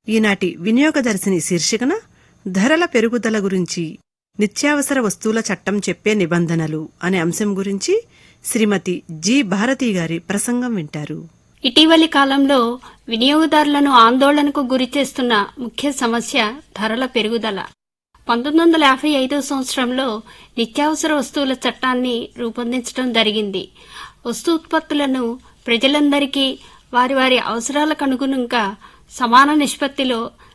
ఈనాటి వినియోగదర్శిని శీర్షికన ధరల పెరుగుదల గురించి నిత్యావసర వస్తువుల చట్టం చెప్పే నిబంధనలు అనే అంశం గురించి శ్రీమతి జి భారతి గారి ప్రసంగం వింటారు ఇటీవలి కాలంలో వినియోగదారులను ఆందోళనకు గురిచేస్తున్న ముఖ్య సమస్య ధరల పెరుగుదల పంతొమ్మిది వందల యాభై ఐదో సంవత్సరంలో నిత్యావసర వస్తువుల చట్టాన్ని రూపొందించడం జరిగింది వస్తు ఉత్పత్తులను ప్రజలందరికీ వారి వారి అవసరాలకు అనుగుణంగా సమాన నిష్పత్తిలో